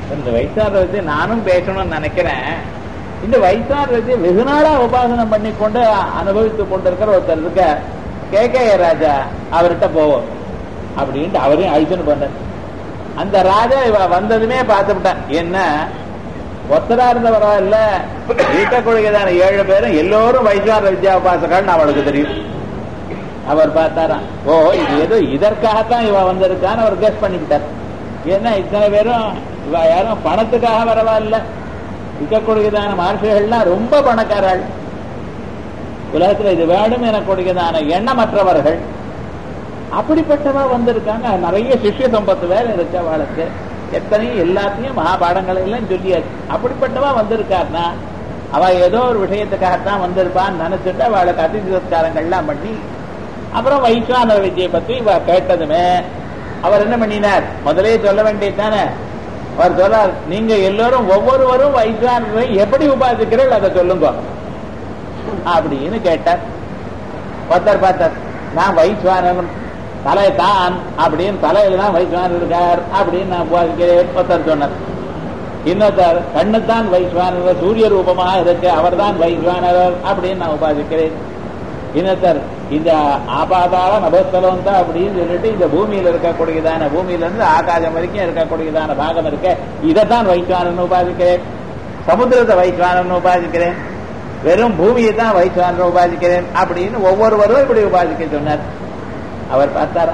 இந்த வைசார வச்சு நானும் பேசணும்னு நினைக்கிறேன் இந்த வைசார வச்சு வெகு நாளா உபாசனம் பண்ணி கொண்டு அனுபவித்து கொண்டிருக்கிற ஒருத்தர் இருக்க கே கே ராஜா அவர்கிட்ட போவோம் அப்படின்ட்டு அவரையும் அழிச்சுன்னு பண்ண அந்த ராஜா இவ வந்ததுமே பார்த்துவிட்டான் என்ன ஒத்தரா இருந்த பரவாயில்ல வீட்ட கொள்கைதான ஏழு பேரும் எல்லோரும் வைசார வித்யா உபாசகர்னு அவளுக்கு தெரியும் அவர் பார்த்தாராம் ஓ இது ஏதோ இதற்காகத்தான் இவ வந்திருக்கான்னு அவர் கெஸ் பண்ணிவிட்டார் ஏன்னா இத்தனை பேரும் இவ யாரும் பணத்துக்காக வரவா இல்ல இருக்கக்கூடியதான மகர்ஷிகள்லாம் ரொம்ப பணக்காரர்கள் உலகத்துல இது வேணும் என கூடியதான எண்ணமற்றவர்கள் அப்படிப்பட்டவா வந்திருக்காங்க நிறைய சிஷ்ய சம்பத்து வேற இருக்கு அவளுக்கு எத்தனையும் எல்லாத்தையும் மகாபாடங்கள் எல்லாம் சொல்லியாச்சு அப்படிப்பட்டவா வந்திருக்காருன்னா அவ ஏதோ ஒரு விஷயத்துக்காகத்தான் வந்திருப்பான்னு நினைச்சிட்டு அவளுக்கு அதிசஸ்காரங்கள்லாம் பண்ணி அப்புறம் வைஸ்வான விஜயை பத்தி இவ கேட்டதுமே அவர் என்ன பண்ணினார் முதலே சொல்ல வேண்டியதுதானே அவர் சொல்றார் நீங்க எல்லோரும் ஒவ்வொருவரும் வைஸ்வானரை எப்படி உபாசிக்கிறீர்கள் அதை சொல்லுங்க அப்படின்னு கேட்டார் ஒருத்தர் பார்த்தார் நான் வைஸ்வானன் தலை தான் அப்படின்னு தலையில தான் வைஸ்வானர் இருக்கார் அப்படின்னு நான் உபாசிக்கிறேன் ஒருத்தர் சொன்னார் இன்னொருத்தர் கண்ணுத்தான் வைஸ்வானர் சூரிய ரூபமாக இருக்கு அவர் தான் வைஸ்வானர் அப்படின்னு நான் உபாசிக்கிறேன் இன்னொருத்தர் இந்த ஆபாதாள நபஸ்தலம் தான் அப்படின்னு சொல்லிட்டு இந்த பூமியில இருக்கக்கூடியதான பூமியில இருந்து ஆகாசம் வரைக்கும் இருக்கக்கூடியதான பாகம் இருக்க இதைத்தான் வைஸ்வானன் உபாசிக்கிறேன் சமுத்திரத்தை வைஸ்வானன் உபாசிக்கிறேன் வெறும் பூமியை தான் வைஸ்வானன் உபாசிக்கிறேன் அப்படின்னு ஒவ்வொருவரும் இப்படி உபாசிக்க சொன்னார் அவர் பார்த்தாரா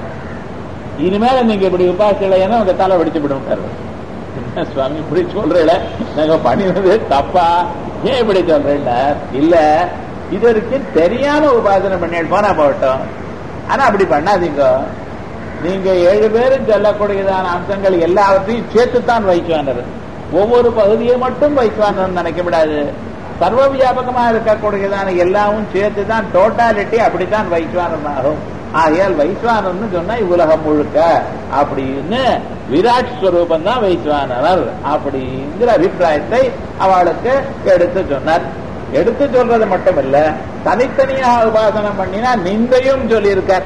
இனிமேல நீங்க இப்படி உபாசிக்கலைன்னா உங்க தலை வெடிச்சு விடும் சுவாமி இப்படி சொல்றேல நாங்க பண்ணினது தப்பா ஏன் இப்படி சொல்றேன் இல்ல இது வரைக்கும் தெரியாம உபாசனை பண்ணிட்டு போனா போகட்டும் ஆனா அப்படி பண்ணாதீங்க நீங்க ஏழு பேரும் சொல்லக்கூடியதான அம்சங்கள் எல்லாவற்றையும் சேர்த்துத்தான் வைக்குவானர் ஒவ்வொரு பகுதியை மட்டும் வைக்குவானர் நினைக்க விடாது சர்வ வியாபகமா இருக்கக்கூடியதான எல்லாமும் சேர்த்து தான் டோட்டாலிட்டி அப்படித்தான் வைக்குவானர் ஆகும் ஆகையால் வைஸ்வானர்னு சொன்னா இவ்வுலகம் முழுக்க அப்படின்னு விராட் ஸ்வரூபம் தான் வைஸ்வானர் அப்படிங்கிற அபிப்பிராயத்தை அவளுக்கு எடுத்து சொன்னார் எடுத்து சொல்றது மட்டும் இல்ல தனித்தனியாக உபாசனம் பண்ணினா நிந்தையும் சொல்லியிருக்கார்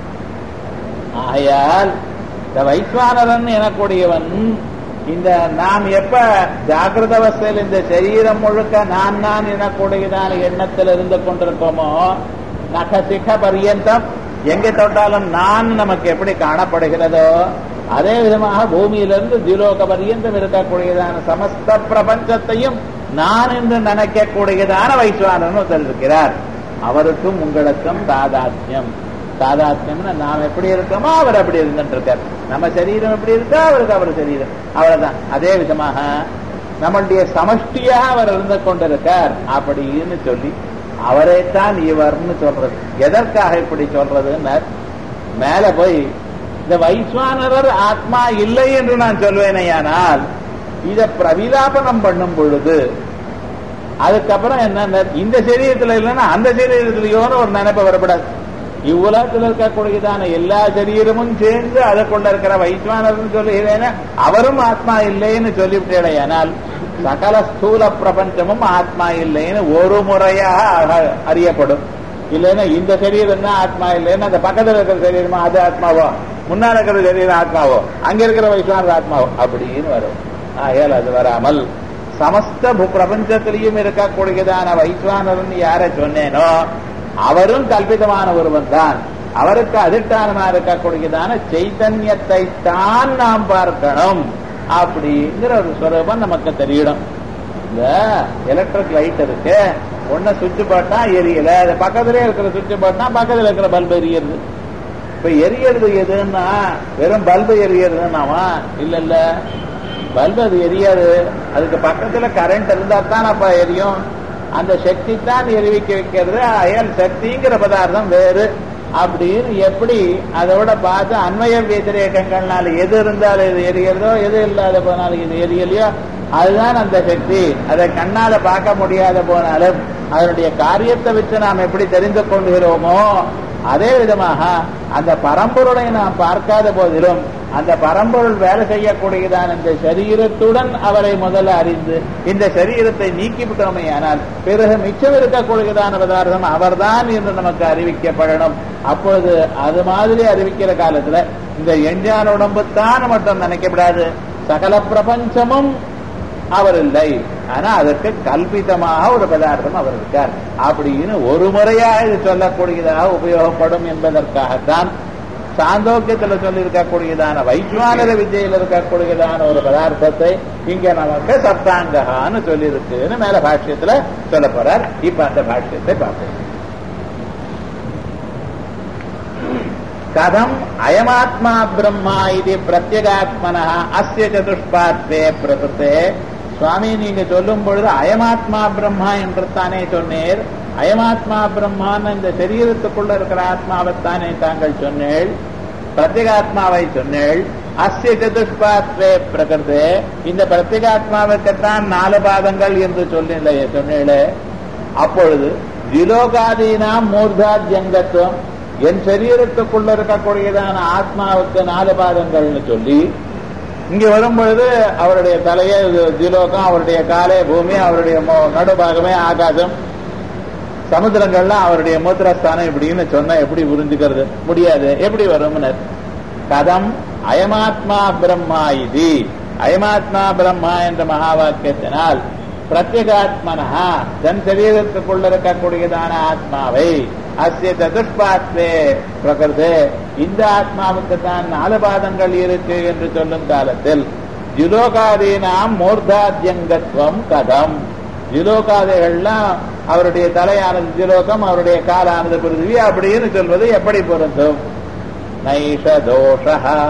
ஆகையால் இந்த வைஸ்வானரன் எனக்கூடியவன் இந்த நாம் எப்ப ஜாகிரத அவஸ்தையில் இந்த சரீரம் முழுக்க நான் நான் எனக்கூடியதான எண்ணத்தில் இருந்து கொண்டிருக்கோமோ நகசிக பரியந்தம் எங்க தொட்டாலும் நான் நமக்கு எப்படி காணப்படுகிறதோ அதே விதமாக பூமியிலிருந்து திலோக பரியந்தம் இருக்கக்கூடியதான சமஸ்த பிரபஞ்சத்தையும் நான் என்று நினைக்கக்கூடியதான வைஸ்வானன் இருக்கிறார் அவருக்கும் உங்களுக்கும் தாதாத்யம் தாதாத்யம்னு நாம் எப்படி இருக்கோமோ அவர் அப்படி இருந்துட்டு இருக்கார் நம்ம சரீரம் எப்படி இருக்கா அவருக்கு அவர் சரீரம் அவ்வளவுதான் அதே விதமாக நம்மளுடைய சமஷ்டியாக அவர் இருந்து கொண்டிருக்கார் அப்படின்னு சொல்லி அவரைத்தான் இவர்னு சொல்றது எதற்காக இப்படி சொல்றதுன்னு மேல போய் இந்த வைஸ்வானரர் ஆத்மா இல்லை என்று நான் சொல்வேனேயானால் இத பிரவிலாபனம் பண்ணும் பொழுது அதுக்கப்புறம் என்ன இந்த சரீரத்துல இல்லைன்னா அந்த சரீரத்திலேயோன்னு ஒரு நினைப்பு வரப்படாது இவ்வுலகத்தில் இருக்கக்கூடியதான எல்லா சரீரமும் சேர்ந்து அதை கொண்டு இருக்கிற வைஸ்வானர்னு சொல்லுகிறேன் அவரும் ஆத்மா இல்லைன்னு சொல்லிவிட்டேனால் சகல ஸ்தூல பிரபஞ்சமும் ஆத்மா இல்லைன்னு ஒரு முறையாக அறியப்படும் இல்லைன்னா இந்த சரீரம் தான் ஆத்மா இல்லைன்னா அந்த பக்கத்தில் இருக்கிற சரீரமா அது ஆத்மாவோ முன்னால் இருக்கிற சரீரம் ஆத்மாவோ அங்க இருக்கிற வைஸ்வானர் ஆத்மாவோ அப்படின்னு வரும் ஆகையால் அது வராமல் சமஸ்த பிரபஞ்சத்திலையும் இருக்கக்கூடியதான வைஸ்வானர்னு யார சொன்னேனோ அவரும் கல்பிதமான ஒருவன் தான் அவருக்கு அதிஷ்டானமா இருக்கக்கூடியதான சைத்தன்யத்தை தான் நாம் பார்க்கணும் அப்படிங்கிற ஒரு ஸ்வரூபம் நமக்கு தெரியணும் இந்த எலக்ட்ரிக் லைட் இருக்கு ஒன்ன சுவிட்ச் போட்டா எரியல அது பக்கத்திலே இருக்கிற சுவிட்ச் போட்டா பக்கத்துல இருக்கிற பல்பு எரியுது இப்ப எரியறது எதுன்னா வெறும் பல்பு எரியறதுன்னாவா இல்ல இல்ல பல்பு அது எரியாது அதுக்கு பக்கத்துல கரண்ட் இருந்தா தான் அப்ப எரியும் அந்த சக்தி தான் எரிவிக்க வைக்கிறது அயல் சக்திங்கிற பதார்த்தம் வேறு அப்படின்னு எப்படி அதோட பார்த்து அன்வய व्यतिரேகங்கள்னால எது இருந்தாலும் இது எரியறதோ எது இல்லாத போனாலும் இது எரியலையோ அதுதான் அந்த சக்தி அதை கண்ணால பார்க்க முடியாத போனாலும் அதனுடைய காரியத்தை வச்சு நாம் எப்படி தெரிந்து கொள்கிறோமோ அதே விதமாக அந்த பரம்பொருளை நாம் பார்க்காத போதிலும் அந்த பரம்பொருள் வேலை செய்யக்கூடியதான இந்த சரீரத்துடன் அவரை முதல்ல அறிந்து இந்த சரீரத்தை நீக்கிவிட்டோமே ஆனால் பிறகு மிச்சம் இருக்கக்கூடியதான பதார்த்தம் அவர்தான் என்று நமக்கு அறிவிக்கப்படணும் அப்பொழுது அது மாதிரி அறிவிக்கிற காலத்துல இந்த எஞ்சான் உடம்பு தான் மட்டும் நினைக்கப்படாது சகல பிரபஞ்சமும் அவர் இல்லை ஆனா அதற்கு கல்பிதமாக ஒரு பதார்த்தம் அவர் இருக்கார் அப்படின்னு ஒரு முறையா இது சொல்லக்கூடியதாக உபயோகப்படும் என்பதற்காகத்தான் சாந்தோக்கியத்துல சொல்லி இருக்கக்கூடியதான வைஸ்வானர விஜயில இருக்கக்கூடியதான ஒரு பதார்த்தத்தை இங்க நமக்கு சப்தாங்ககான்னு சொல்லி இருக்குன்னு மேல பாஷ்யத்துல சொல்ல போறார் இப்ப அந்த பாஷ்யத்தை பார்ப்போம் கதம் அயமாத்மா பிரம்மா இது பிரத்யேகாத்மன அஸ்ய சதுஷ்பாத்வே பிரபுத்தே சுவாமி நீங்க சொல்லும் பொழுது அயமாத்மா பிரம்மா என்று தானே சொன்னீர் அயமாத்மா பிரம்மான்னு இந்த சரீரத்துக்குள்ள இருக்கிற ஆத்மாவைத்தானே தாங்கள் சொன்னேள் பிரத்யேகாத்மாவை சொன்னேள் அஸ்ய சதுஷ்பாத்வே பிரகிருதே இந்த பிரத்யேகாத்மாவுக்குத்தான் நாலு பாதங்கள் என்று சொல்லி சொன்னேளே அப்பொழுது திலோகாதீனாம் மூர்தாத்யங்கத்துவம் என் சரீரத்துக்குள்ள இருக்கக்கூடியதான ஆத்மாவுக்கு நாலு பாதங்கள்னு சொல்லி இங்க வரும் பொழுது அவருடைய தலையே திலோகம் அவருடைய காலே பூமி அவருடைய நடுபாகமே ஆகாசம் சமுத்திரங்கள்லாம் அவருடைய மூத்திரஸ்தானம் இப்படின்னு சொன்னா எப்படி புரிஞ்சுக்கிறது முடியாது எப்படி வரும்னர் கதம் அயமாத்மா பிரம்மா இது அயமாத்மா பிரம்மா என்ற மகா வாக்கியத்தினால் பிரத்யேகாத்மனா தன் சரீரத்துக்குள்ள இருக்கக்கூடியதான ஆத்மாவை அஸ்ய சதுஷ்பாத்வே பிரகிருதே இந்த ஆத்மாவுக்கு தான் நாலு பாதங்கள் இருக்கு என்று சொல்லும் காலத்தில் ஜுலோகாதீனாம் மூர்தாத்யங்கத்துவம் கதம் ஜுலோகாதைகள்லாம் அவருடைய தலையானது ஜுலோகம் அவருடைய காலானது பிருத்திவி அப்படின்னு சொல்வது எப்படி பொருந்தும் நைஷ தோஷ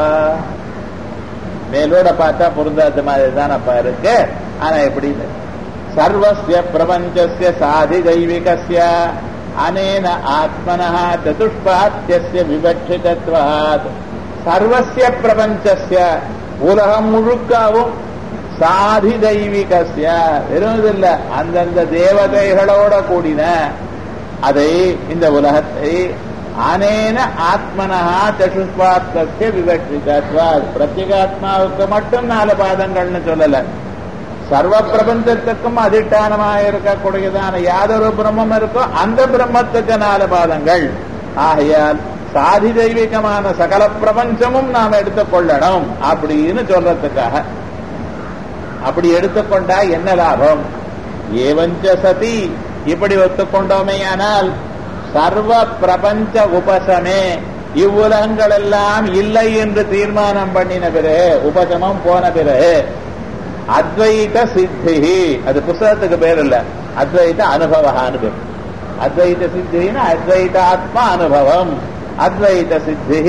மேலோட பார்த்தா பொருந்தாத மாதிரி தான் அப்ப இருக்கு ஆனா எப்படின்னு சர்வசிய பிரபஞ்சஸ்ய சாதி தெய்வீகஸ்ய அனேன ஆத்மன சதுஷ்பாத்திய விவட்சிதத்வாத் சர்வசிய பிரபஞ்சஸ்ய உலகம் முழுக்கவும் சாதி தெய்வீகஸ்ய வெறும் இல்ல அந்தந்த தேவதைகளோட கூடின அதை இந்த உலகத்தை அனேன ஆத்மனா சதுஷ்பாத்திய விவட்சிதத்வாத் பிரத்யேகாத்மாவுக்கு மட்டும் நாலு பாதங்கள்னு சொல்லல சர்வ பிரபஞ்சத்துக்கும் அதிஷ்டானமாக இருக்கக்கூடியதான யாதொரு பிரம்மம் இருக்கோ அந்த பிரம்மத்துக்கு நாலு பாதங்கள் ஆகையால் சாதி தெய்வீகமான சகல பிரபஞ்சமும் நாம் எடுத்துக்கொள்ளணும் அப்படின்னு சொல்றதுக்காக அப்படி எடுத்துக்கொண்டா என்ன லாபம் ஏவஞ்ச சதி இப்படி ஒத்துக்கொண்டோமே ஆனால் சர்வ பிரபஞ்ச உபசமே இவ்வுலகங்கள் எல்லாம் இல்லை என்று தீர்மானம் பண்ணின பிறகு உபசமம் போன பிறகு அத்வைத சித்தி அது புஸ்தகத்துக்கு பேர் இல்ல அத்வைத அனுபவம் பேர் அத்வைத சித்தின்னு அத்வைத ஆத்மா அனுபவம் அத்வைத சித்தி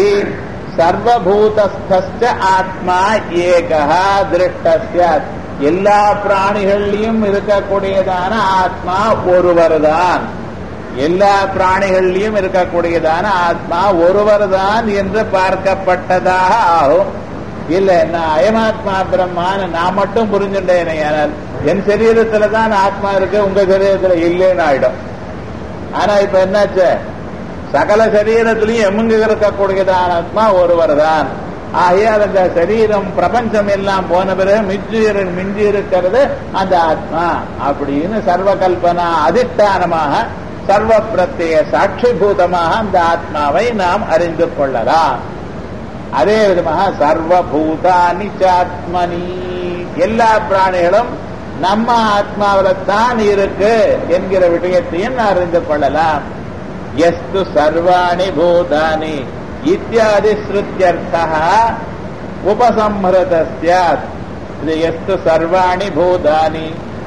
சர்வபூதஸ்த ஆத்மா ஏகா திருஷ்டஸ்ய எல்லா பிராணிகள்லையும் இருக்கக்கூடியதான ஆத்மா ஒருவர் தான் எல்லா பிராணிகள்லையும் இருக்கக்கூடியதான ஆத்மா ஒருவர் தான் என்று பார்க்கப்பட்டதாக ஆகும் இல்ல என்ன அயமாத்மா பிரம்மான்னு நான் மட்டும் புரிஞ்சுட்டேன் ஆனால் என் சரீரத்துல தான் ஆத்மா இருக்கு உங்க சரீரத்துல இல்லைன்னு ஆயிடும் ஆனா இப்ப என்னாச்சு சகல சரீரத்திலையும் எமுங்க இருக்கக்கூடியதான ஆத்மா ஒருவர் தான் ஆகையால் அந்த சரீரம் பிரபஞ்சம் எல்லாம் போன பிறகு மிஞ்சி மிஞ்சி இருக்கிறது அந்த ஆத்மா அப்படின்னு சர்வ கல்பனா அதிஷ்டானமாக சர்வ பிரத்ய சாட்சிபூதமாக அந்த ஆத்மாவை நாம் அறிந்து கொள்ளலாம் அதே விதமாக சர்வபூதானி சாத்மனி எல்லா பிராணிகளும் நம்ம ஆத்மாவில தான் இருக்கு என்கிற விஷயத்தையும் அறிந்து கொள்ளலாம் எஸ்து சர்வாணி பூதானி இத்தியாதி ஸ்ருத்தியர்த்தா உபசம்ஹத சாத் இது எஸ்து சர்வாணி பூதானி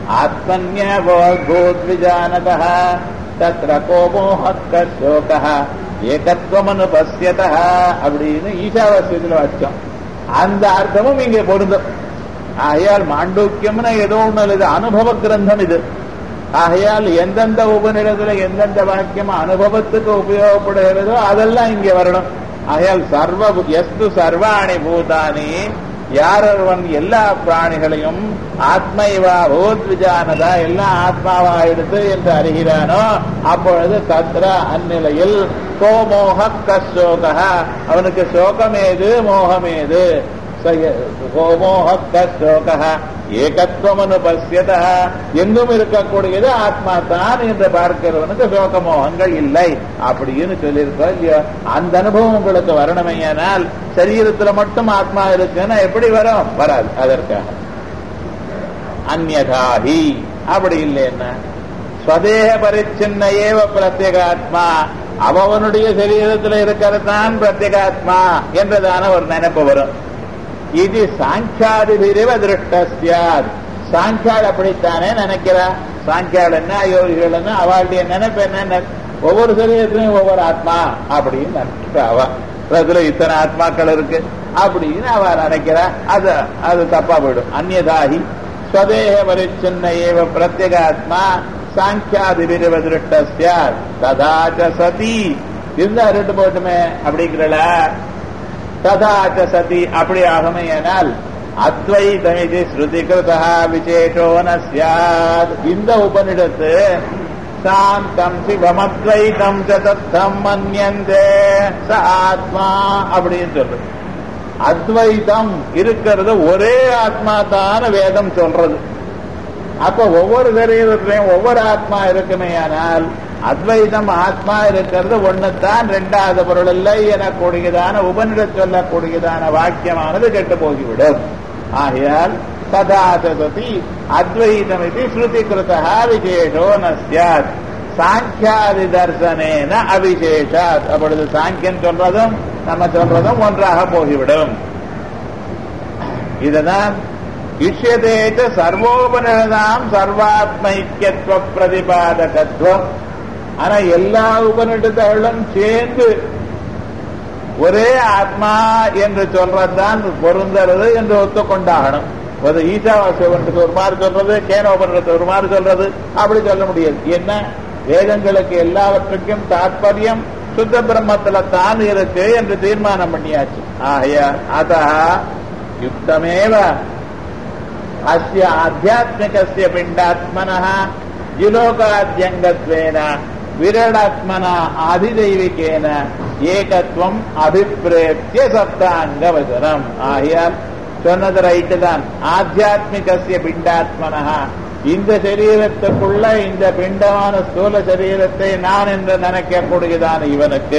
ஆத்மன்யபூத்விஜானத தத்ர கோமோஹக்க சோக ஏகத்துவமனுபசியத அப்படின்னு ஈஷாவாசியத்தில் வச்சோம் அந்த அர்த்தமும் இங்கே பொருந்தும் ஆகையால் மாண்டூக்கியம்னு ஏதோ ஒண்ணு இது அனுபவ கிரந்தம் இது ஆகையால் எந்தெந்த உபநிடத்துல எந்தெந்த வாக்கியம் அனுபவத்துக்கு உபயோகப்படுகிறதோ அதெல்லாம் இங்கே வரணும் ஆகையால் சர்வ எஸ்து சர்வாணி பூதானி யாரொருவன் எல்லா பிராணிகளையும் ஆத்மைவா போத்விஜானதா எல்லாம் ஆத்மாவா எடுத்து என்று அறிகிறானோ அப்பொழுது தத்ர அந்நிலையில் கோமோக கசோக அவனுக்கு சோகமேது மோகமேது ஹோமோஹோக ஏகத்துவம் அனுபசியத எங்கும் இருக்கக்கூடியது ஆத்மா தான் என்று பார்க்கிறவனுக்கு சோகமோகங்கள் இல்லை அப்படின்னு சொல்லியிருக்கோம் இல்லையோ அந்த அனுபவம் உங்களுக்கு வரணுமையானால் சரீரத்துல மட்டும் ஆத்மா இருக்குன்னா எப்படி வரும் வராது அதற்காக அந்நதாஹி அப்படி இல்லைன்னா ஸ்வதேக பரிச்சின்ன ஏவ பிரத்யேகாத்மா அவனுடைய சரீரத்தில் இருக்கிறது தான் பிரத்யேகாத்மா என்றதான ஒரு நினைப்பு வரும் இது சாங்கியாதி பிரிவ திருஷ்டசியாத் சாங்கியால் அப்படித்தானே நினைக்கிறா சாங்கியால் என்ன யோகிகள் என்ன அவளுடைய நினைப்பு என்ன ஒவ்வொரு சரீரத்திலையும் ஒவ்வொரு ஆத்மா அப்படின்னு நினைக்கிறா அவ அதுல இத்தனை ஆத்மாக்கள் இருக்கு அப்படின்னு அவ நினைக்கிறா அது அது தப்பா போயிடும் அந்நதாகி ஸ்வதேக பரிச்சின்ன ஏவ பிரத்யேகாத்மா சாங்கியாதிபிரிவ திருஷ்டசியாத் ததாச்ச சதி இருந்தா ரெண்டு போட்டுமே அப்படிங்கிறல ததாச்ச சதி அப்படி ஆகுமே எனால் அத்வைதமிதி ஸ்ருதி கிருதா விசேஷோ ந சியாத் இந்த உபனிடத்து சாந்தம் சிவமத்வைதம் சதத்தம் மன்யந்தே ச ஆத்மா அப்படின்னு சொல்றது அத்வைதம் இருக்கிறது ஒரே ஆத்மா தான் வேதம் சொல்றது அப்ப ஒவ்வொரு சரீரத்திலையும் ஒவ்வொரு ஆத்மா இருக்குமே ஆனால் அத்வைதம் ஆத்மா இருக்கிறது ஒண்ணுத்தான் ரெண்டாவது பொருள் இல்லை எனக்கூடியதான உபனிட சொல்லக்கூடியதான வாக்கியமானது கெட்டு போகிவிடும் ஆகையால் சதாசதி அத்வைதம் இது ஸ்ருதி கிருத்தா விசேஷோ நஸ்யாத் சாங்கியாதி தர்சனேன அவிசேஷாத் அப்பொழுது சாங்கியன் சொல்றதும் நம்ம சொல்றதும் ஒன்றாக போகிவிடும் இதுதான் இஷ்யதேச்ச சர்வோபனிஷதாம் சர்வாத்மைக்கியத்துவ பிரதிபாதகத்துவம் ஆனா எல்லா உபனிஷத்துகளும் சேர்ந்து ஒரே ஆத்மா என்று சொல்றதுதான் பொருந்தறது என்று ஒத்துக்கொண்டாகணும் ஒரு ஈசாவாசியவனுக்கு ஒரு மாதிரி சொல்றது கேனோபனிடத்து ஒரு மாதிரி சொல்றது அப்படி சொல்ல முடியாது என்ன வேதங்களுக்கு எல்லாவற்றுக்கும் தாற்பயம் சுத்த பிரம்மத்துல தான் இருக்கு என்று தீர்மானம் பண்ணியாச்சு ஆகையா அத யுக்தமேவ அஸ்ய ஆத்தியாத்மிகஸ்ய பிண்டாத்மனः ஜிலோகாத்யங்கத்வேன விரடாத்மனா ஆதிதெய்விகேன ஏகத்துவம் அபிப்பிரேத்திய சப்தாங்க வசனம் ஆகையால் சொன்னது ரைட்டு தான் ஆத்தியாத்மிகசிய பிண்டாத்மனஹா இந்த சரீரத்துக்குள்ள இந்த பிண்டமான ஸ்தூல சரீரத்தை நான் என்று நினைக்கக்கூடியதான இவனுக்கு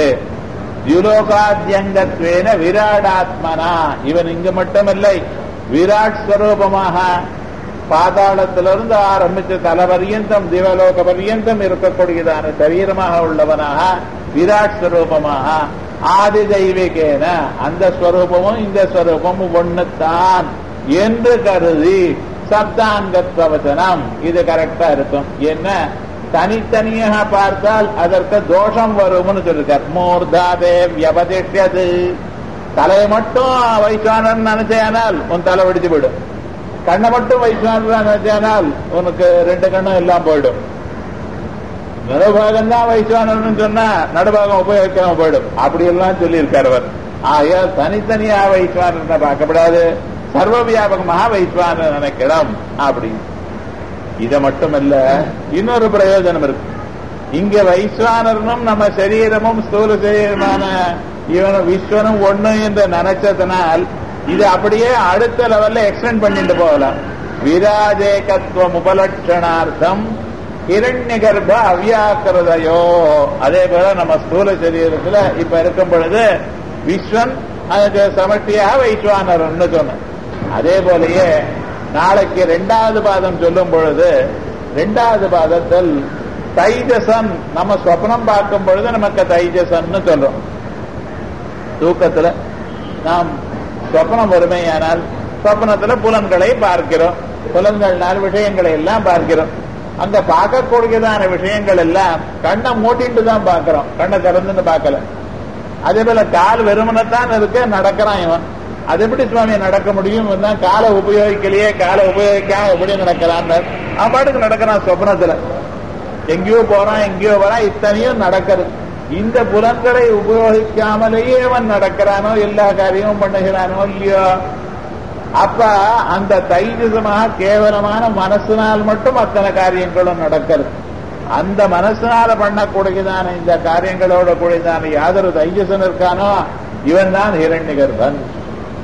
யுலோகாத்யங்கத்வேன விராடாத்மனா இவன் இங்கு மட்டுமில்லை விராட் ஸ்வரூபமாக பாதாளத்திலிருந்து ஆரம்பித்து தல பரியந்தம் திவலோக பரியந்தம் இருக்கக்கூடியதான சரீரமாக உள்ளவனாக விராட் ஸ்வரூபமாக ஆதி தெய்வீகேன அந்த ஸ்வரூபமும் இந்த ஸ்வரூபமும் ஒண்ணுத்தான் என்று கருதி சப்தாங்கத்வச்சனம் இது கரெக்டா இருக்கும் என்ன தனித்தனியாக பார்த்தால் அதற்கு தோஷம் வரும்னு சொல்லிருக்கார் மூர்தாதே வியபதிஷ்யது தலையை மட்டும் வைஸ்வானன் நினைச்சேனால் உன் தலை வெடிச்சு போயிடும் கண்ணை மட்டும் வைஸ்வானன் நினைச்சேனால் உனக்கு ரெண்டு கண்ணும் எல்லாம் போயிடும் நடுபாகம் தான் வைஸ்வானன் சொன்னா நடுபாகம் உபயோகிக்காம போயிடும் அப்படி எல்லாம் சொல்லியிருக்கார் அவர் ஆகையா தனித்தனியா வைஸ்வானன் பார்க்கப்படாது சர்வ வியாபகமாக வைஸ்வானன் நினைக்கலாம் அப்படி இதை மட்டுமல்ல இன்னொரு பிரயோஜனம் இருக்கு இங்க வைஸ்வானரனும் நம்ம சரீரமும் ஸ்தூல சரீரமான இவனும் விஸ்வனும் ஒண்ணு என்று நினைச்சதனால் இது அப்படியே அடுத்த லெவல்ல எக்ஸ்டெண்ட் பண்ணிட்டு போகலாம் விராஜேகத்துவம் உபலட்சணார்த்தம் இரண்ய கர்ப்ப அவ்யாக்கிரதையோ அதே போல நம்ம ஸ்தூல சரீரத்துல இப்ப இருக்கும் பொழுது விஸ்வன் அதுக்கு சமட்டியாக வைஸ்வானரன் சொன்ன அதே போலயே நாளைக்கு ரெண்டாவது பாதம் சொல்லும் பொழுது ரெண்டாவது பாதத்தில் தைஜசன் நம்ம சொப்னம் பார்க்கும் பொழுது நமக்கு தைஜசன்னு சொல்றோம் தூக்கத்துல நாம் சொப்னம் வறுமையானால் சொப்னத்துல புலன்களை பார்க்கிறோம் புலன்கள்னால் விஷயங்களை எல்லாம் பார்க்கிறோம் அங்க பார்க்கக்கூடியதான விஷயங்கள் எல்லாம் கண்ணை மூட்டிட்டு தான் பார்க்கிறோம் கண்ணை திறந்துன்னு பார்க்கல அதே போல கால் வெறுமனத்தான் இருக்கு நடக்கிறான் இவன் அது எப்படி சுவாமி நடக்க முடியும் தான் காலை உபயோகிக்கலையே காலை உபயோகிக்காம எப்படி நடக்கிறான் அவன் பாட்டுக்கு நடக்கிறான் சொப்னத்துல எங்கேயோ போறான் எங்கேயோ வரான் இத்தனையும் நடக்கிறது இந்த புலன்களை உபயோகிக்காமலேயே அவன் நடக்கிறானோ எல்லா காரியமும் பண்ணுகிறானோ இல்லையோ அப்ப அந்த தைஜசமாக கேவலமான மனசினால் மட்டும் அத்தனை காரியங்களும் நடக்கிறது அந்த மனசினால பண்ணக்கூடியதான இந்த காரியங்களோட கூடியதான யாதொரு தைஜசன் இருக்கானோ இவன் தான் ஹிரண்யகர்பன்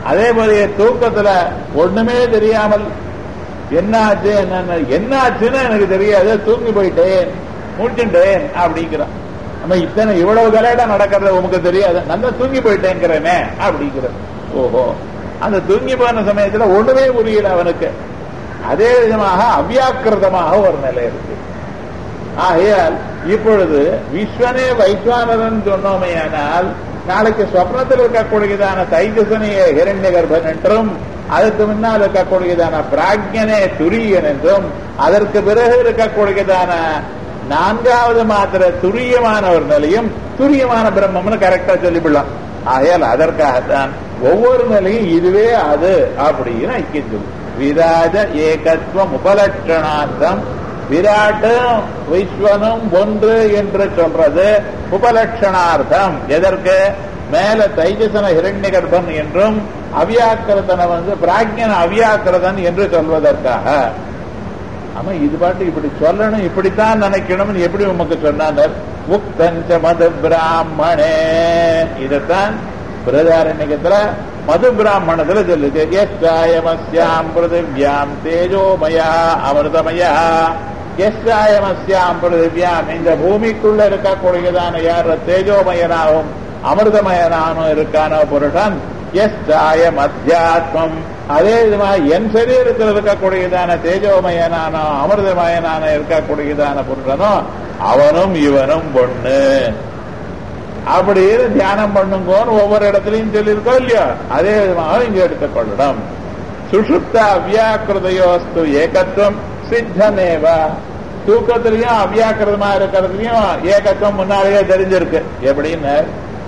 அதே போல தூக்கத்துல ஒண்ணுமே தெரியாமல் என்ன ஆச்சு என்ன என்ன ஆச்சுன்னு எனக்கு தெரியாது தூங்கி போயிட்டேன் முடிச்சுட்டேன் அப்படிங்கிறான் நம்ம இத்தனை இவ்வளவு கலையிட நடக்கிறது உனக்கு தெரியாது நல்லா தூங்கி போயிட்டேங்கிறேனே அப்படிங்கிறது ஓஹோ அந்த தூங்கி போன சமயத்துல ஒண்ணுமே புரியல அவனுக்கு அதே விதமாக அவ்யாக்கிருதமாக ஒரு நிலை இருக்கு ஆகையால் இப்பொழுது விஸ்வனே வைஸ்வானரன் சொன்னோமையானால் நாளைக்கு சொப்னத்தில் இருக்கக்கூடியதான தைஜசனைய ஹிரண்ய கர்ப்பன் என்றும் அதற்கு முன்னால் இருக்கக்கூடியதான பிராக்யனே துரியன் என்றும் அதற்கு பிறகு இருக்கக்கூடியதான நான்காவது மாத்திர துரியமான ஒரு நிலையும் துரியமான பிரம்மம்னு கரெக்டா சொல்லிவிடலாம் ஆகையால் அதற்காகத்தான் ஒவ்வொரு நிலையும் இதுவே அது அப்படின்னு ஐக்கியம் சொல்லு விராஜ ஏகத்துவம் உபலட்சணார்த்தம் விராட்டும் விஸ்வனும் ஒன்று என்று சொல்றது உபலட்சணார்த்தம் எதற்கு மேல தைஜசன ஹிரண்ய கர்ப்பன் என்றும் அவ்யாக்கிரதனை வந்து பிராக்யன அவ்யாக்கிரதன் என்று சொல்வதற்காக ஆமா இது பாட்டு இப்படி சொல்லணும் இப்படித்தான் நினைக்கணும்னு எப்படி உமக்கு சொன்னார் முக்தஞ்ச மது பிராமணே இதத்தான் பிரதாரண்யத்துல மது பிராமணத்துல சொல்லுது எஸ்டாயமஸ்யாம் பிருதிவ்யாம் தேஜோமயா அமிர்தமயா எஸ்டாயமஸ்யாம் பிருதிவ்யாம் இந்த பூமிக்குள்ள இருக்கக்கூடியதான யார் தேஜோமயனாகவும் அமிர்தமயனாகவும் இருக்கானோ புருஷன் எஸ்டாயம் அத்தியாத்மம் அதே விதமா என் சரீரத்தில் இருக்கக்கூடியதான தேஜோமயனான அமிர்தமயனான இருக்கக்கூடியதான புருஷனோ அவனும் இவனும் பொண்ணு அப்படின்னு தியானம் பண்ணுங்கோன்னு ஒவ்வொரு இடத்துலையும் சொல்லியிருக்கோம் இல்லையோ அதே விதமாக இங்க எடுத்துக்கொள்ளணும் சுஷுப்த அவ்யாக்கிருதையோஸ்து ஏகத்துவம் சித்தமேவ தூக்கத்திலையும் அவ்யாக்கிருதமா இருக்கிறதுலயும் ஏகத்துவம் முன்னாலேயே தெரிஞ்சிருக்கு எப்படின்னு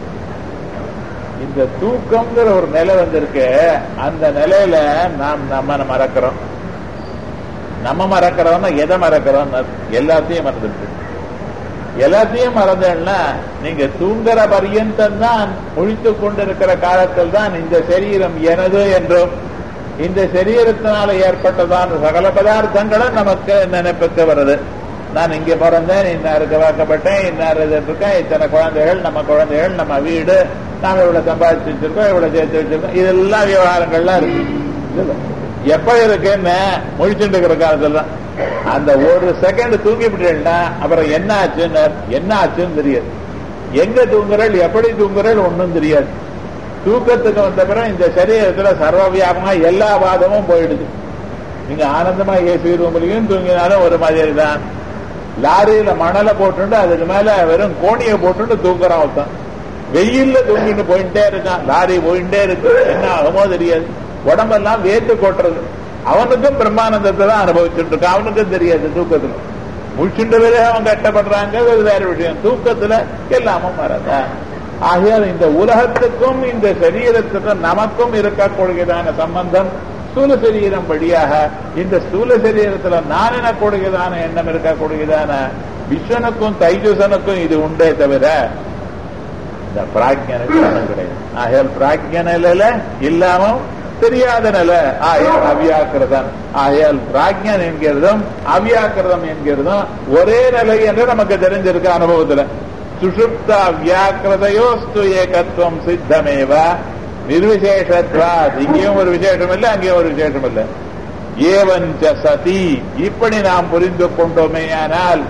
இந்த தூக்கம்ங்கிற ஒரு நிலை வந்திருக்கு அந்த நிலையில நாம் நம்ம மறக்கிறோம் நம்ம மறக்கிறோம்னா எதை மறக்கிறோம் எல்லாத்தையும் மறந்துட்டு எல்லாத்தையும் மறந்தேன்னா நீங்க தூங்குற பரியந்தம் தான் முழித்து கொண்டிருக்கிற காலத்தில் தான் இந்த சரீரம் எனது என்றும் இந்த சரீரத்தினால ஏற்பட்டதான சகல பதார்த்தங்களும் நமக்கு நினைப்புக்கு வருது நான் இங்க பிறந்தேன் இன்னாருக்கு வாக்கப்பட்டேன் இன்னார் இருக்கேன் இத்தனை குழந்தைகள் நம்ம குழந்தைகள் நம்ம வீடு நாம இவ்வளவு சம்பாதிச்சு வச்சிருக்கோம் இவ்வளவு சேர்த்து வச்சிருக்கோம் இதெல்லாம் விவகாரங்கள்லாம் இருக்கு எப்ப இருக்குன்னு முழிச்சுட்டு இருக்கிற காலத்துல அந்த ஒரு செகண்ட் தூங்கிவிட்டேன்னா அப்புறம் என்ன ஆச்சுன்னு என்ன ஆச்சுன்னு தெரியாது எங்க தூங்குறள் எப்படி தூங்குறள் ஒன்னும் தெரியாது தூக்கத்துக்கு வந்த பிறகு இந்த சரீரத்துல சர்வ வியாபமா எல்லா வாதமும் போயிடுது நீங்க ஆனந்தமா ஏசி ரூம்லயும் தூங்கினாலும் ஒரு மாதிரி தான் லாரியில மணலை போட்டுட்டு அதுக்கு மேல வெறும் கோணிய போட்டுட்டு தூங்குறான் ஒருத்தன் வெயில்ல தூங்கிட்டு போயிட்டே இருக்கான் லாரி போயிட்டே இருக்கு என்ன ஆகுமோ தெரியாது உடம்பெல்லாம் வேத்து கொட்டுறது அவனுக்கும் பிரம்மானந்தத்தை தான் அனுபவிச்சுட்டு இருக்கான் அவனுக்கும் தெரியாது தூக்கத்துல முழிச்சுட்டு அவன் கஷ்டப்படுறாங்க அது வேற விஷயம் தூக்கத்துல எல்லாமும் வரதா ஆகையால் இந்த உலகத்துக்கும் இந்த சரீரத்துக்கும் நமக்கும் இருக்கக்கூடியதான சம்பந்தம் ஸ்தூல சரீரம் வழியாக இந்த ஸ்தூல சரீரத்துல நான் எனக்கூடியதான எண்ணம் இருக்கக்கூடியதான விஸ்வனுக்கும் தைஜசனுக்கும் இது உண்டே தவிர இந்த பிராக்ஞனுக்கு அது கிடையாது ஆகையால் பிராக்ஞ நிலையில இல்லாம தெரியாத நிலை ஆகையால் அவ்யாக்கிரதம் ஆகையால் பிராக்ஞன் என்கிறதும் அவ்யாக்கிரதம் என்கிறதும் ஒரே நிலை என்று நமக்கு தெரிஞ்சிருக்க அனுபவத்துல சுஷுப்த அவ்யாக்கிரதையோஸ்து ஏகத்துவம் சித்தமேவ நிர்விசேஷத்வா இங்கேயும் ஒரு விசேஷம் இல்லை அங்கேயும் ஒரு விசேஷம் இல்லை ஏவஞ்ச சதி இப்படி நாம் புரிந்து கொண்டோமேயானால்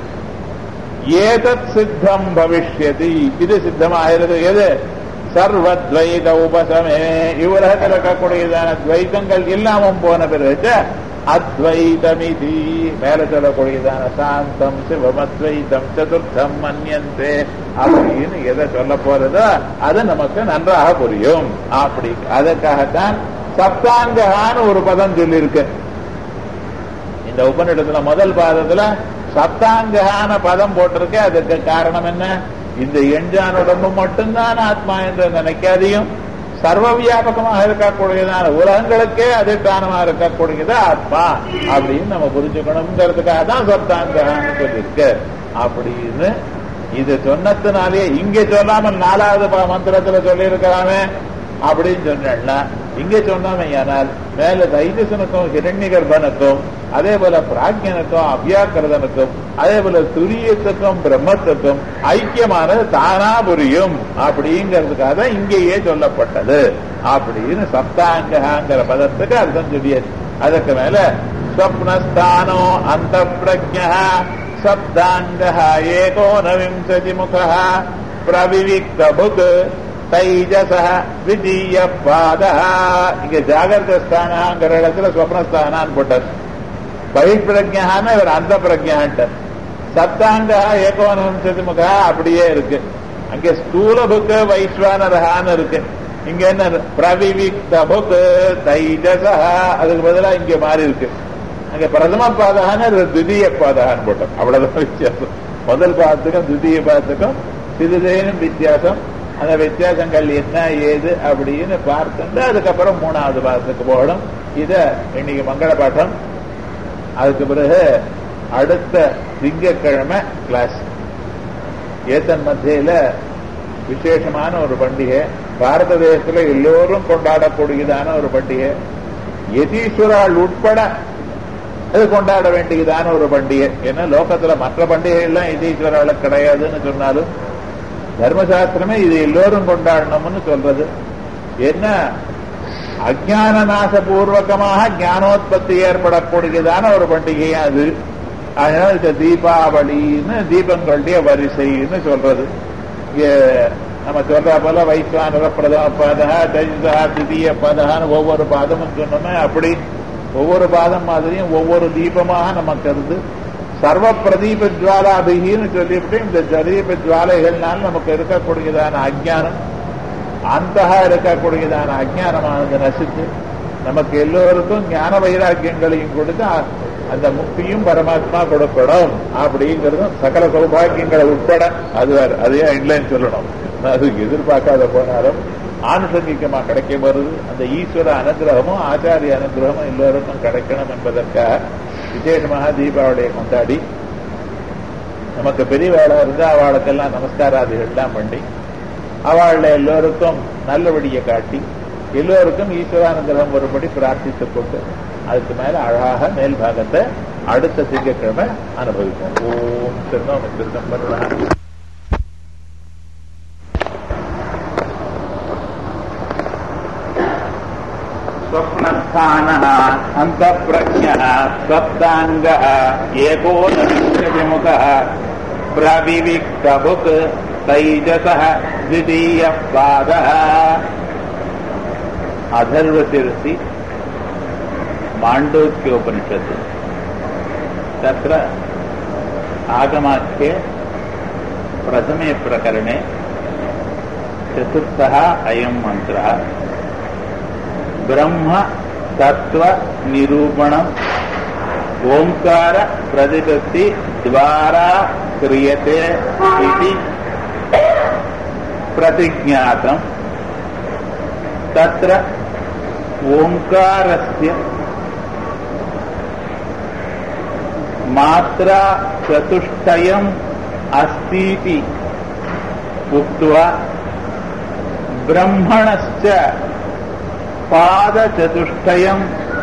ஏதத் சித்தம் பவிஷ்யதி இது சித்தமாகிறது எது சர்வத்வைத உபசமே இவ்வுலகத்தில் இருக்கக்கூடியதான துவைத்தங்கள் இல்லாமல் போன பிறகு அத்வைதமிதி மேல சொல்லக்கூடியதான சாந்தம் சிவம் அத்வைதம் சதுர்த்தம் மன்யந்தே அப்படின்னு எதை சொல்ல போறதோ அது நமக்கு நன்றாக புரியும் அப்படி அதற்காகத்தான் சப்தாங்ககான்னு ஒரு பதம் சொல்லியிருக்கு இந்த உபநிடத்துல முதல் பாதத்துல சப்தாங்ககான பதம் போட்டிருக்க அதுக்கு காரணம் என்ன இந்த எஞ்சான் உடம்பு மட்டும்தான் ஆத்மா என்று நினைக்காதையும் சர்வ வியாபகமாக இருக்கக்கூடியதான உலகங்களுக்கே அதிஷ்டானமா இருக்கக்கூடியது ஆத்மா அப்படின்னு நம்ம புரிஞ்சுக்கணுங்கிறதுக்காக தான் சப்தாங்ககான்னு சொல்லியிருக்கு அப்படின்னு இது சொன்னதுனாலே இங்க சொல்லாம நாலாவது மந்திரத்துல சொல்லி இருக்கிறாமே அப்படின்னு சொன்னா இங்க சொன்னாமே ஆனால் மேல தைஜசனுக்கும் ஹிரண்ய கர்ப்பனுக்கும் அதே போல பிராக்யனுக்கும் அவ்யாக்கிரதனுக்கும் அதே போல துரியத்துக்கும் பிரம்மத்துக்கும் ஐக்கியமானது தானா புரியும் அப்படிங்கிறதுக்காக இங்கேயே சொல்லப்பட்டது அப்படின்னு சப்தாங்கங்கிற பதத்துக்கு அர்த்தம் சொல்லியாச்சு அதுக்கு மேல ஸ்வப்னஸ்தானோ அந்த பிரஜா சப்தாங்க ஏகோனவிம்சதி முக பிரவிவிக்த புக் தைஜச விஜீய பாத இங்க ஜாகிரத ஸ்தானங்கிற இடத்துல ஸ்வப்னஸ்தானான்னு போட்டார் பகிர்பிரஜான இவர் அந்த பிரஜான்ட்டார் சப்தாங்க ஏகோனவிம்சதி முக அப்படியே இருக்கு அங்கே ஸ்தூல புக்கு வைஸ்வானரகான்னு இருக்கு இங்க என்ன பிரவிவிக்த புக் தைஜச அதுக்கு பதிலா இங்க மாறி இருக்கு அங்க பிரதம பாதகான துதிய பாதகான்னு போட்டோம் அவ்வளவுதான் வித்தியாசம் முதல் பாதத்துக்கும் துதிய பாதத்துக்கும் சிறிதேனும் வித்தியாசம் அந்த வித்தியாசங்கள் என்ன ஏது அப்படின்னு பார்த்துட்டு அதுக்கப்புறம் மூணாவது பாதத்துக்கு போகணும் இத இன்னைக்கு மங்கள பாட்டம் அதுக்கு பிறகு அடுத்த திங்கக்கிழமை கிளாஸ் ஏத்தன் மத்தியில விசேஷமான ஒரு பண்டிகை பாரத தேசத்துல எல்லோரும் கொண்டாடக்கூடியதான ஒரு பண்டிகை யதீஸ்வரால் உட்பட அது கொண்டாட வேண்டியதான ஒரு பண்டிகை ஏன்னா லோகத்துல மற்ற பண்டிகை எல்லாம் யதீஸ்வரால கிடையாதுன்னு சொன்னாலும் தர்மசாஸ்திரமே இது எல்லோரும் கொண்டாடணும்னு சொல்றது என்ன அஜான நாசபூர்வகமாக ஞானோத்பத்தி ஏற்படக்கூடியதான ஒரு பண்டிகையா அது அதனால இது தீபாவளின்னு தீபங்களுடைய வரிசைன்னு சொல்றது இங்க நம்ம சொல்ற போல வைஸ்வானர பிரதம பாதகா தைஜா திதிய பாதகான்னு ஒவ்வொரு பாதமும் சொன்னோமே அப்படி ஒவ்வொரு பாதம் மாதிரியும் ஒவ்வொரு தீபமாக நமக்கு இருந்து சர்வ பிரதீப ஜுவாலாபிகின்னு சொல்லிவிட்டு இந்த பிரதீப ஜுவாலைகள்னால் நமக்கு இருக்கக்கூடியதான அஜானம் அந்த இருக்கக்கூடியதான அஜானமானது நசித்து நமக்கு எல்லோருக்கும் ஞான வைராக்கியங்களையும் கொடுத்து அந்த முக்தியும் பரமாத்மா கொடுக்கணும் அப்படிங்கிறதும் சகல சௌபாகியங்களை உட்பட அது வேற அதையே இல்லைன்னு சொல்லணும் அது எதிர்பார்க்காத போனாலும் ஆனுஷங்கிகமா கிடைக்க வருது அந்த ஈஸ்வர அனுகிரகமும் ஆச்சாரிய அனுகிரகமும் எல்லோருக்கும் கிடைக்கணும் என்பதற்காக விசேஷமாக தீபாவளியை கொண்டாடி நமக்கு பெரிய வேலை இருந்தா அவளுக்கெல்லாம் நமஸ்காராதிகள்லாம் பண்ணி அவள எல்லோருக்கும் நல்லபடியை காட்டி எல்லோருக்கும் ஈஸ்வரானுகிரகம் ஒருபடி பிரார்த்தித்துக் கொண்டு அதுக்கு மேல அழகாக மேல் பாகத்தை அடுத்த திங்கட்கிழமை அனுபவிப்போம் ஓம் திருநோம திருநம்பருடா स्वप्नस्थानः अन्तःप्रज्ञः सप्ताङ्गः एकोनविंशतिमुखः प्रविविक्तबुक् तैजसः द्वितीयः पादः अथर्वशिरसि माण्डूक्योपनिषत् तत्र आगमाख्ये प्रथमे प्रकरणे चतुर्थः अयम् मन्त्रः ब्रह्म तत्व निरूपणम ओंकार प्रतिपत्ति द्वारा क्रियते इति प्रतिज्ञातम् तत्र ओंकारस्य मात्रा चतुष्टयम् अस्तीति उक्त्वा ब्रह्मणश्च पादचतुष्टयम्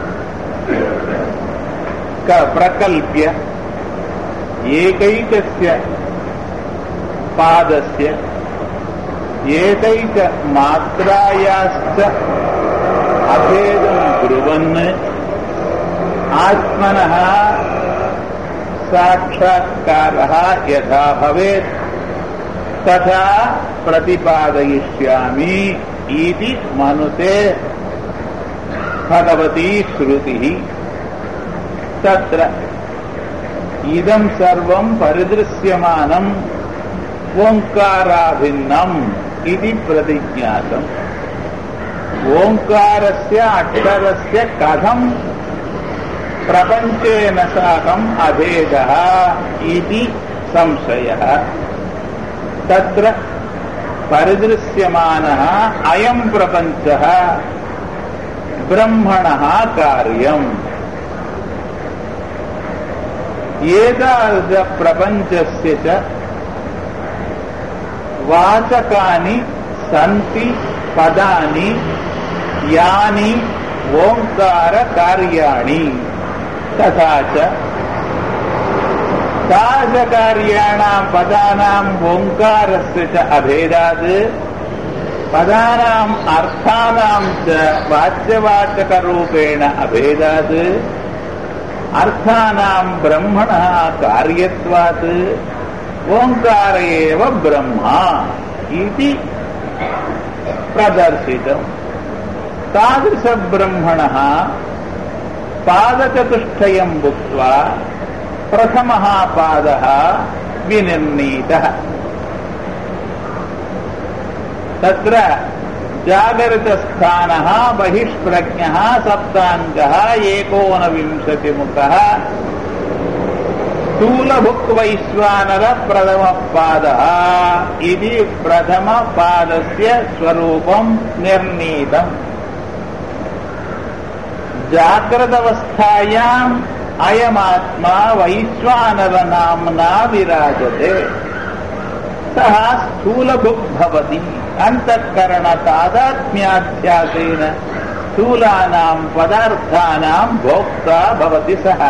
प्रकल्प्य एकैकस्य पादस्य एकैकमात्रायाश्च अभेदम् ब्रुवन् आत्मनः साक्षात्कारः यथा भवेत् तथा प्रतिपादयिष्यामि इति मनुते भगवती श्रुतिः तत्र इदम् सर्वम् परिदृश्यमानम् ओङ्काराभिन्नम् इति प्रतिज्ञातम् ओङ्कारस्य अक्षरस्य कथम् प्रपञ्चेन साकम् अभेदः इति संशयः तत्र परिदृश्यमानः अयम् प्रपञ्चः ब्रह्मणः कार्यम् एतादृशप्रपञ्चस्य च वाचकानि सन्ति पदानि यानि ओङ्कारकार्याणि तथा च तादृशकार्याणाम् पदानाम् ओङ्कारस्य च अभेदात् पदानाम् अर्थानाम् च वाच्यवाचकरूपेण अभेदात् अर्थानाम् ब्रह्मणः कार्यत्वात् ओङ्कार एव ब्रह्मा इति प्रदर्शितम् तादृशब्रह्मणः पादचतुष्टयम् भुक्त्वा प्रथमः पादः विनिर्णीतः तत्र जागरितस्थानः बहिष्प्रज्ञः सप्ताङ्गः एकोनविंशतिमुखः स्थूलभुक्वैश्वानर प्रथमपादः इति प्रथमपादस्य स्वरूपम् निर्णीतम् जाग्रदवस्थायाम् अयमात्मा वैश्वानरनाम्ना विराजते सः स्थूलभुक् भवति अन्तःकरणतादात्म्याध्यासेन स्थूलानाम् पदार्थानाम् भोक्ता भवति सः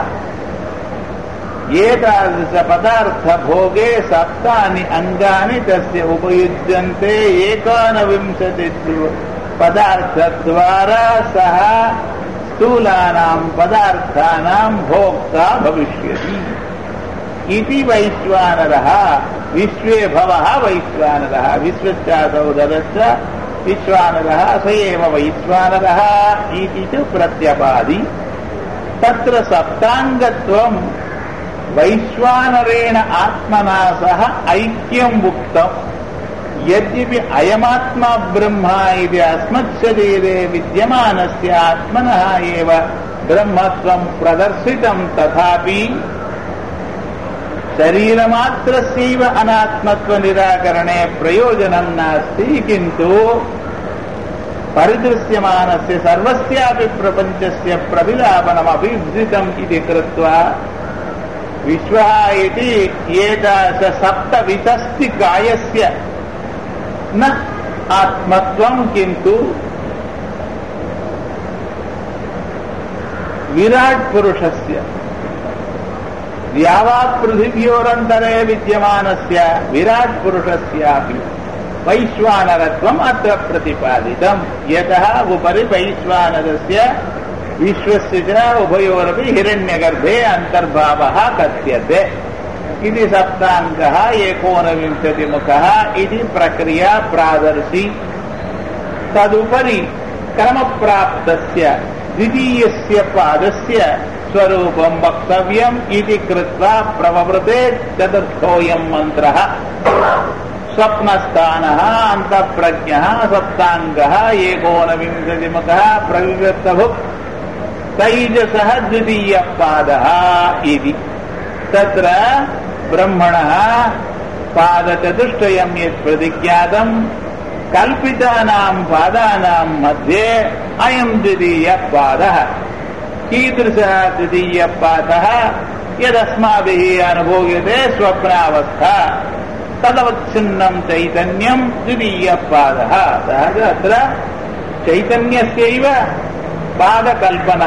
एतादृशपदार्थभोगे सप्तानि अङ्गानि तस्य उपयुज्यन्ते एकानविंशति पदार्थद्वारा सः स्थूलानाम् पदार्थानाम् भोक्ता भविष्यति इति वैश्वानरः विश्वे भवः वैश्वानरः विश्वश्चासौदरश्च विश्वानरः स एव वैश्वानरः इति च प्रत्यपादि तत्र सप्ताङ्गत्वम् वैश्वानरेण आत्मना सह ऐक्यम् उक्तम् यद्यपि अयमात्मा ब्रह्मा इति अस्मत्शरीरे विद्यमानस्य आत्मनः एव ब्रह्मत्वम् प्रदर्शितम् तथापि शरीरमात्रस्यैव अनात्मत्वनिराकरणे प्रयोजनम् नास्ति किन्तु परिदृश्यमानस्य सर्वस्यापि प्रपञ्चस्य प्रविलापनमपि विदितम् इति कृत्वा विश्वः इति एतादृश सप्तवितस्तिकायस्य न आत्मत्वम् किन्तु विराट् पुरुषस्य यावत् पृथिव्योरन्तरे विद्यमानस्य विराट् पुरुषस्यापि वैश्वानरत्वम् अत्र प्रतिपादितम् यतः उपरि वैश्वानरस्य विश्वस्य च उभयोरपि हिरण्यगर्भे अन्तर्भावः कथ्यते इति सप्ताङ्गः एकोनविंशतिमुखः इति प्रक्रिया प्रादर्शि तदुपरि क्रमप्राप्तस्य द्वितीयस्य पादस्य स्वरूपम् वक्तव्यम् इति कृत्वा प्रववृते चतुर्थोऽयम् मन्त्रः स्वप्नस्थानः अन्तःप्रज्ञः सप्ताङ्गः एकोनविंशतिमुखः प्रविवृत्तभुक् तैजसः द्वितीयपादः इति तत्र ब्रह्मणः पादचतुष्टयम् यत् प्रतिज्ञातम् कल्पितानाम् पादानाम् मध्ये अयम् द्वितीयपादः कीदृशः द्वितीयपादः यदस्माभिः अनुभूयते स्वप्नावस्था तदवच्छिन्नम् चैतन्यम् द्वितीयपादः अतः अत्र चैतन्यस्यैव पादकल्पना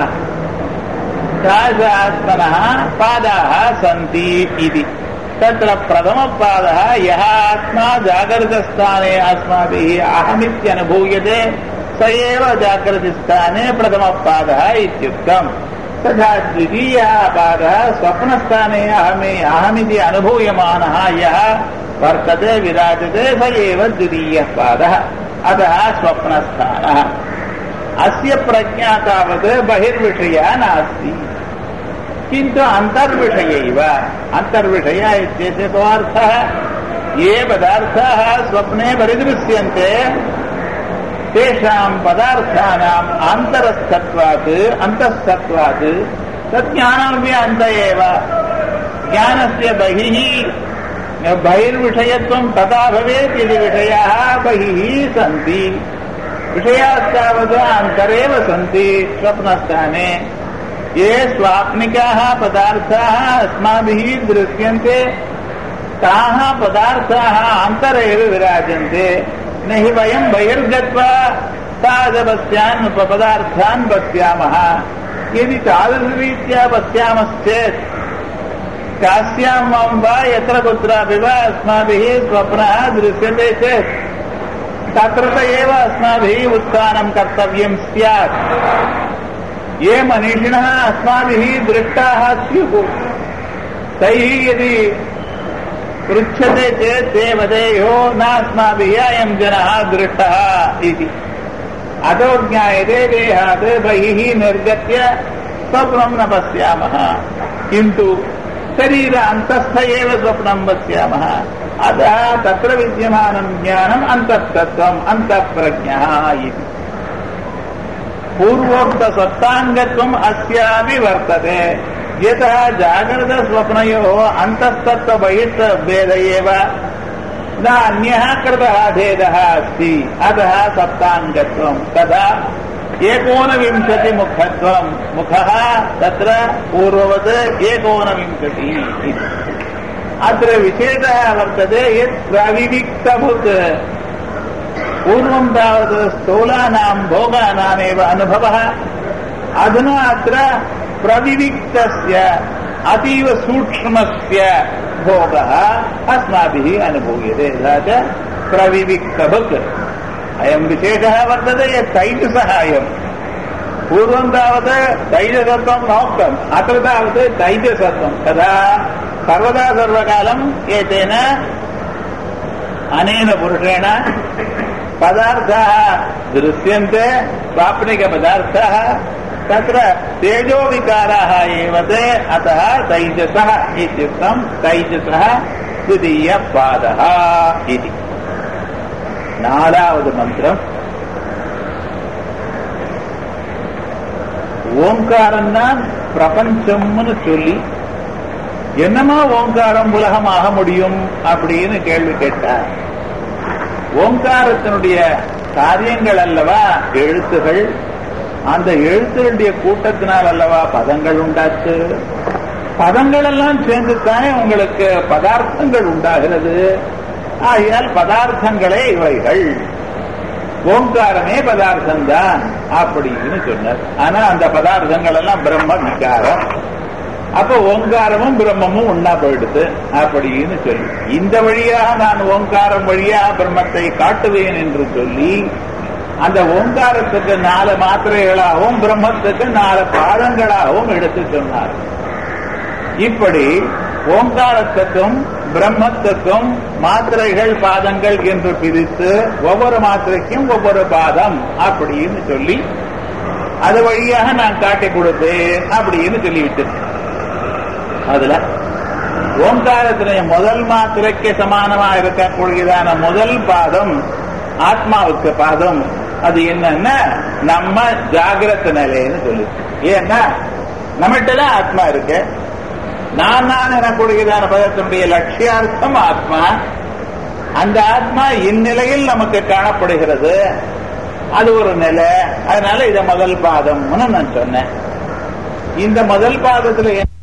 आत्मनः पादाः सन्ति इति तत्र प्रथमपादः यः आत्मा जागृतस्थाने अस्माभिः अहमित्यनुभूयते स एव जागृतिस्थाने प्रथमपादः इत्युक्तम् तथा द्वितीयः पादः स्वप्नस्थाने अहमे अहमिति अनुभूयमानः यः वर्तते विराजते स एव द्वितीयः पादः अतः स्वप्नस्थानः अस्य प्रज्ञा तावत् बहिर्विषया नास्ति किन्तु अन्तर्विषयैव अन्तर्विषय इत्यस्य को अर्थः ये पदार्थाः स्वप्ने परिदृश्यन्ते तेषाम् पदार्थानाम् आन्तरस्थत्वात् अन्तःस्थत्वात् तज्ज्ञानमपि अन्त एव ज्ञानस्य बहिः बहिर्विषयत्वम् तथा भवेत् यदि विषयाः बहिः सन्ति विषयास्तावत् अन्तरेव सन्ति स्वप्नस्थाने ये स्वाप्निकाः पदार्थाः अस्माभिः दृश्यन्ते ताः पदार्थाः अन्तरे एव विराजन्ते न हि वयम् बहिर्गत्वा तादपस्यान् पदार्थान् पश्यामः यदि तादृशरीत्या पश्यामश्चेत् कास्यां वा यत्र कुत्रापि वा अस्माभिः स्वप्नः दृश्यते चेत् तत्र एव अस्माभिः उत्थानं कर्तव्यं स्यात् ये मनीषिणः अस्माभिः दृष्टाः स्युः तैः यदि पृच्छते चेत् ते वदेयो नास्माभिः अयं जनः दृष्टः इति अतो ज्ञायते देहात् बहिः निर्गत्य स्वप्नं न पश्यामः किन्तु शरीर अन्तस्थ एव स्वप्नं पश्यामः अतः तत्र विद्यमानं ज्ञानम् अन्तस्तत्त्वम् अन्तःप्रज्ञः इति पूर्वोक्तसत्ताङ्गत्वम् अस्यापि वर्तते यतः जागृतस्वप्नयोः अन्तस्तत्त्वबहिष्ठभेद एव न अन्यः कृतः भेदः अस्ति अतः सप्ताङ्गत्वम् तथा एकोनविंशतिमुखत्वम् मुखः तत्र पूर्ववत् एकोनविंशतिः इति अत्र विशेषः वर्तते यत् प्रविविक्तभुक् पूर्वं तावत् स्थूलानां भोगानामेव अनुभवः अधुना अत्र प्रविविक्तस्य अतीव सूक्ष्मस्य भोगः अस्माभिः अनुभूयते तथा च प्रविविक्तभुक् अयं विशेषः वर्तते यत् तैजसः अयम् पूर्वं तावत् तैजसत्वं नोक्तम् अत्र तावत् तैजसत्वं तथा सर्वदा सर्वकालम् एतेन अनेन पुरुषेण पदार्थाः दृश्यन्ते स्वाप्निकपदार्थाः तत्र तेजोविकाराः एव ते अतः तैजसः इत्युक्तं तैजसः द्वितीयपादः इति நாலாவது மந்திரம் ஓங்காரம் தான் பிரபஞ்சம்னு சொல்லி என்னமா ஓங்காரம் உலகமாக முடியும் அப்படின்னு கேள்வி கேட்டா ஓங்காரத்தினுடைய காரியங்கள் அல்லவா எழுத்துகள் அந்த எழுத்துகளுடைய கூட்டத்தினால் அல்லவா பதங்கள் உண்டாச்சு பதங்கள் எல்லாம் சேர்ந்துத்தானே உங்களுக்கு பதார்த்தங்கள் உண்டாகிறது ஆகையால் பதார்த்தங்களே இவைகள் ஓங்காரமே பதார்த்தம் தான் அப்படின்னு சொன்னார் ஆனா அந்த பதார்த்தங்கள் எல்லாம் பிரம்ம விகாரம் அப்ப ஓங்காரமும் பிரம்மமும் ஒன்னா போயிடுது அப்படின்னு சொல்லி இந்த வழியாக நான் ஓங்காரம் வழியாக பிரம்மத்தை காட்டுவேன் என்று சொல்லி அந்த ஓங்காரத்துக்கு நாலு மாத்திரைகளாகவும் பிரம்மத்துக்கு நாலு பாதங்களாகவும் எடுத்து சொன்னார் இப்படி ஓங்காரத்துக்கும் பிரம்மத்துக்கும் மாத்திரைகள் பாதங்கள் என்று பிரித்து ஒவ்வொரு மாத்திரைக்கும் ஒவ்வொரு பாதம் அப்படின்னு சொல்லி அது வழியாக நான் காட்டி கொடுத்தேன் அப்படின்னு சொல்லிவிட்டு அதுல ஓங்காரத்தினுடைய முதல் மாத்திரைக்கு சமானமா இருக்கக்கூடியதான முதல் பாதம் ஆத்மாவுக்கு பாதம் அது என்னன்னா நம்ம ஜாகிரத நிலைன்னு சொல்லு ஏன்னா நம்மகிட்டதான் ஆத்மா இருக்கு நான் நான் எனக்கூடியதான பதத்தினுடைய லட்சியார்த்தம் ஆத்மா அந்த ஆத்மா இந்நிலையில் நமக்கு காணப்படுகிறது அது ஒரு நிலை அதனால இத முதல் பாதம்னு நான் சொன்னேன் இந்த முதல் பாதத்துல